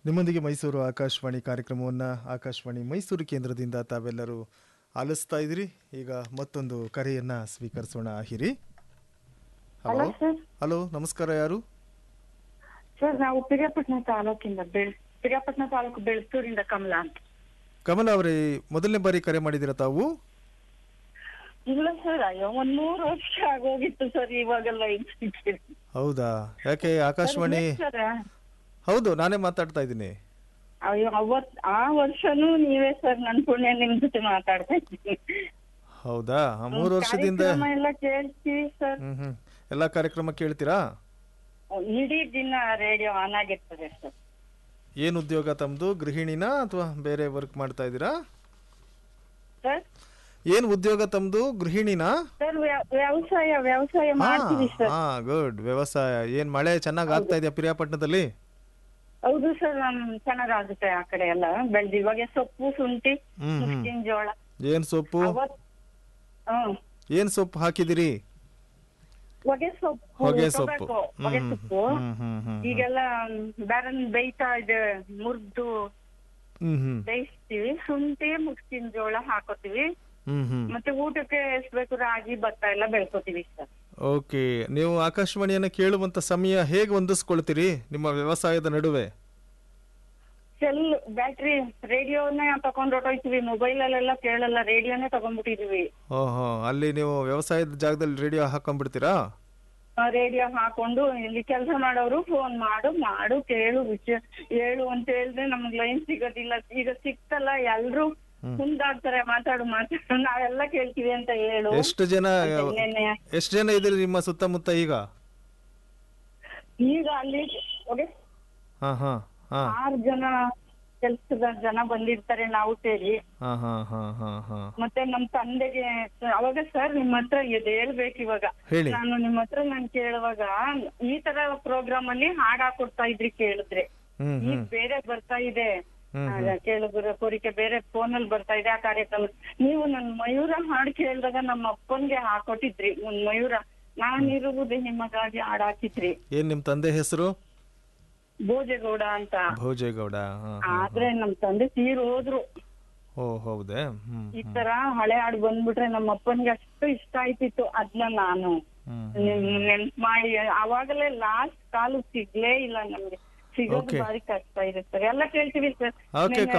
ನಿಮ್ಮೊಂದಿಗೆ ಮೈಸೂರು ಆಕಾಶವಾಣಿ ಕಾರ್ಯಕ್ರಮವನ್ನು ಆಕಾಶವಾಣಿ ಮೈಸೂರು ಕೇಂದ್ರದಿಂದ ತಾವೆಲ್ಲರೂ ಆಲಿಸ್ತಾ ಇದ್ದೀರಿ ಈಗ ಮತ್ತೊಂದು ಕರೆಯನ್ನ ಸ್ವೀಕರಿಸೋಣ ಹಿರಿ ಹಲೋ ಹಲೋ ಸರ್ ಹಲೋ ನಮಸ್ಕಾರ ಯಾರು ಸರ್ ನಾವು ಪಿರಿಯಾಪಟ್ಟಣ ತಾಲೂಕಿಂದ ಬೆಳ್ ಪಿರಿಯಾಪಟ್ಟಣ ತಾಲೂಕು ಬೆಳ್ತೂರಿಂದ ಕಮಲಾ ಅಂತ ಕಮಲ ಅವರೇ ಮೊದಲನೇ ಬಾರಿ ಕರೆ ಮಾಡಿದ್ದೀರಾ ತಾವು ಇಲ್ಲ ಸರ್ ಅಯ್ಯೋ ಒಂದ್ ಮೂರು ವರ್ಷ ಆಗೋಗಿತ್ತು ಸರ್ ಇವಾಗೆಲ್ಲ ಇದ್ದಿದ್ದು. ಹೌದಾ ಯಾಕೆ ಆಕಾಶವಾಣಿ ಸರ್ ಹೌದು ನಾನೇ ಮಾತಾಡ್ತಾ ಇದ್ದೀನಿ ಅಯ್ಯೋ ಅವತ್ ಆ ವರ್ಷನೂ ನೀವೇ ಸರ್ ನನ್ ಪುಣ್ಯ ನಿಮ್ ಜೊತೆ ಮಾತಾಡ್ತಾ ಇದ್ದೀನಿ ಹೌದಾ ಆ, ಮೂರು ವರ್ಷದಿಂದ ಕಾರ್ಯಕ್ರಮ ಎಲ್ಲ ಕೇಳ್ತೀವಿ ಸರ್ ಹ್ಮ್ ಹ್ಮ್ ಎಲ್ಲ ಕಾರ್ಯಕ್ರಮ ಕೇಳ್ತೀರಾ ಇಡೀ ದಿನ ರೇಡಿಯೋ ಆನ್ ಆಗಿರ್ತದೆ ಸರ್ ಏನು ಉದ್ಯೋಗ ತಮ್ಮದು ಗೃಹಿಣಿನಾ ಅಥವಾ ಬೇರೆ ವರ್ಕ್ ಮಾಡ್ತಾ ಇದ್ದೀರಾ ಸರ್ ಏನು ಉದ್ಯೋಗ ತಮ್ಮದು ಗೃಹಿಣಿನಾ ಸರ್ ವ್ಯ- ವ್ಯವಸಾಯ ವ್ಯವಸಾಯ ಮಾಡ್ತೀವಿ ಸರ್ ಹಾ ಗುಡ್ ವ್ಯವಸಾಯ ಏನ್ ಮಳೆ ಚೆನ್ನಾಗ್ ಆಗ್ತಾ ಇದೆಯಾ ಪಿರಿಯಾಪಟ್ಟಣದಲ್ಲಿ ಹೌದು ಸರ್ ನಮ್ ಚೆನ್ನಾಗಾಗುತ್ತೆ ಆ ಕಡೆ ಎಲ್ಲ ಬೆಳ್ದು ಇವಾಗ ಸೊಪ್ಪು ಶುಂಠಿ ಹ್ಮ್ ಹ್ಮ್ ಮುಸ್ಕಿನ ಜೋಳ ಏನ್ ಸೊಪ್ಪು ಅವತ್ ಹ್ಮ್ ಏನ್ ಸೊಪ್ಪು ಹಾಕಿದಿರಿ ಹೊಗೆ ಸೊಪ್ಪು ಹೊಗೆ ಸೊಪ್ಪು tobacco, ಹೊಗೆ ಹ್ಮ್ ಸೊಪ್ಪು ಹ್ಮ್ ಹ್ಮ್ ಹ್ಮ್ ಈಗೆಲ್ಲ ಬ್ಯಾರನ್ ಬೇಯ್ತಾ ಇದೆ ಮುರ್ದು ಹ್ಮ್ ಹ್ಮ್ ಬೇಯಿಸ್ತೀವಿ ಶುಂಠಿ ಮುಸ್ಕಿನ ಜೋಳ ಹಾಕೋತೀವಿ ಹ್ಮ್ ಹ್ಮ್ ಮತ್ತೆ ಊಟಕ್ಕೆ ಎಷ್ಟ್ ಬೇಕು ರಾಗಿ ಭತ್ತ ಎಲ್ಲ ಬೆಳ್ಕೋತೀವಿ ಸರ್ ಓಕೆ ನೀವು ಆಕಾಶವಾಣಿಯನ್ನ ಕೇಳುವಂತ ಸಮಯ ಹೇಗೆ ಹೊಂದಿಸ್ಕೊಳ್ತೀರಿ ನಿಮ್ಮ ವ್ಯವಸಾಯದ ನಡುವೆ ಸೆಲ್ ಬ್ಯಾಟ್ರಿ ರೇಡಿಯೋನೇ ತಕೊಂಡ್ ಹೊಟ್ಟೋಯ್ತೀವಿ ಮೊಬೈಲ್ ಅಲ್ಲೆಲ್ಲ ಕೇಳಲ್ಲ ರೇಡಿಯೋನೇ ತಗೊಂಡ್ಬಿಟ್ಟಿದೀವಿ ಓಹೋ ಅಲ್ಲಿ ನೀವು ವ್ಯವಸಾಯದ ಜಾಗದಲ್ಲಿ ರೇಡಿಯೋ ಹಾಕೊಂಡ್ಬಿಡ್ತೀರಾ ರೇಡಿಯೋ ಹಾಕೊಂಡು ಇಲ್ಲಿ ಕೆಲಸ ಮಾಡೋರು ಫೋನ್ ಮಾಡು ಮಾಡು ಕೇಳು ವಿಷಯ ಹೇಳು ಅಂತ ಹೇಳಿದ್ರೆ ನಮ್ಗ್ ಲೈನ್ ಸಿಗೋದಿಲ್ಲ ಈಗ ಸಿಕ್ತಲ್ಲ ಎಲ್ರು ಮುಂದಾಡ್ತಾರೆ ಮಾತಾಡು ಮಾತಾಡು ನಾವೆಲ್ಲ ಕೇಳ್ತೀವಿ ಅಂತ ಹೇಳು ಎಷ್ಟು ಜನ ಅಂತ ನೆನ್ನೆ ಎಷ್ಟು ಜನ ಇದ್ದೀರಿ ನಿಮ್ಮ ಸುತ್ತಮುತ್ತ ಈಗ ಈಗ ಅಲ್ಲಿ ಹೊಗೆ ಹಾ ಹಾ ಹಾ ಆರು ಜನ ಕೆಲ್ಸದ ಜನ ಬಂದಿರ್ತಾರೆ ನಾವು ಸೇರಿ ಹಾ ಹಾ ಹಾ ಹಾ ಹಾ ಮತ್ತೆ ನಮ್ ತಂದೆಗೆ ಅವಾಗ ಸರ್ ನಿಮ್ ಹತ್ರ ಇದು ಹೇಳ್ಬೇಕು ಇವಾಗ ಹೇಳಿ ನಾನು ನಿಮ್ ಹತ್ರ ನಾನ್ ಕೇಳುವಾಗ ಈ ತರ ಪ್ರೋಗ್ರಾಮ್ ಅಲ್ಲಿ ಹಾಡ್ ಹಾಕೊಡ್ತಾ ಇದ್ರಿ ಕೇಳಿದ್ರೆ ಹ್ಮ್ ಈಗ ಹ್ಮ್ ಬೇರೆ ಬರ್ತಾ ಇದೆ ಹ್ಮ್ ಆಗ ಕೇಳುಗರ ಕೋರಿಕೆ ಬೇರೆ ಫೋನ್ ಅಲ್ಲಿ ಬರ್ತಾ ಇದೆ ಆ ಕಾರ್ಯಕ್ರಮ ನೀವು ನನ್ ಮಯೂರ ಹಾಡ್ ಕೇಳಿದಾಗ ನಮ್ಮ ಅಪ್ಪನ್ಗೆ ಹಾಕೊಟ್ಟಿದ್ರಿ ಒಂದ್ ಮಯೂರ ನಾನಿರುವುದೇ ನಿಮಗಾಗಿ ಹಾಡ್ ಹಾಕಿದ್ರಿ ಏನ್ ನಿಮ್ ತಂದೆ ಹೆಸರು ಭೋಜೇಗೌಡ ಅಂತ ಭೋಜೇಗೌಡ ಹಾ ಹಾ. ಆದ್ರೆ ನಮ್ ತಂದೆ ತೀರ್ ಹೋದ್ರು ಓ ಹೌದೇ ಹ್ಮ್ ಈ ತರ ಹಳೆ ಹಾಡು ಬಂದ್ಬಿಟ್ರೆ ನಮ್ಮ ಅಪ್ಪನ್ಗೆ ಅಷ್ಟು ಇಷ್ಟ ಆಯ್ತಿತ್ತು ಅದ್ನ ನಾನು ಹ್ಮ್ ನಿಮ್- ನೆನ್ಪ್ ಮಾಡಿ ಅವಾಗಲೇ ಲಾಸ್ಟ್ ಕಾಲು ಸಿಗ್ಲೇ ಇಲ್ಲ ನಮ್ಗೆ ಸಿಗೋದು Okay. ಬಾರಿ ಕಷ್ಟ ಇರುತ್ತೆ ಎಲ್ಲ ಕೇಳ್ತೀವಿ ಸರ್ Okay,